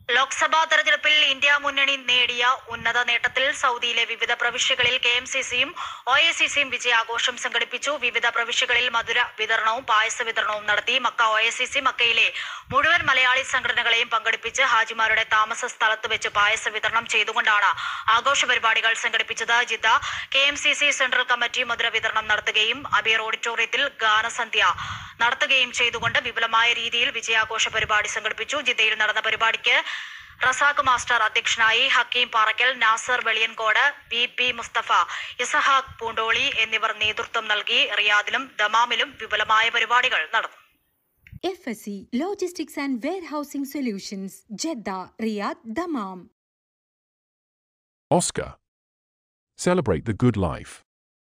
ലോക്സഭാ തെരഞ്ഞെടുപ്പിൽ ഇന്ത്യ മുന്നണി നേടിയ ഉന്നത നേട്ടത്തിൽ സൗദിയിലെ വിവിധ പ്രവിശ്യകളിൽ കെ എം സി സിയും ഒ എ സി സിയും വിജയാഘോഷം സംഘടിപ്പിച്ചു വിവിധ പ്രവിശ്യകളിൽ മധുര വിതരണവും പായസ വിതരണവും നടത്തി Mecca O A C C മക്കയിലെ മുഴുവൻ മലയാളി സംഘടനകളെയും പങ്കെടുപ്പിച്ച് ഹാജിമാരുടെ താമസ സ്ഥലത്ത് വെച്ച് പായസ വിതരണം ചെയ്തുകൊണ്ടാണ് ആഘോഷ പരിപാടികൾ സംഘടിപ്പിച്ചത് Jeddah K M C C central committee മധുര വിതരണം നടത്തുകയും അബീർ ഓഡിറ്റോറിയത്തിൽ ഗാനസന്ധ്യ നടത്തുകയും ചെയ്തുകൊണ്ട് വിപുലമായ രീതിയിൽ വിജയാഘോഷ പരിപാടി സംഘടിപ്പിച്ചു ജിദ്ദയിൽ നടന്ന പരിപാടിക്ക് റസാഖ് മാസ്റ്റർ അധ്യക്ഷനായി ഹക്കീം പാറക്കൽ നാസർ വെളിയൻകോട് വി പി മുസ്തഫ ഇസഹാഖ് പൂണ്ടോളി എന്നിവർ നേതൃത്വം നൽകി റിയാദിലും ദമാമിലും വിപുലമായ പരിപാടികൾ നടന്നു FSC Logistics and Warehousing Solutions, Jeddah, Riyadh, Dammam. Oscar. Celebrate the good life.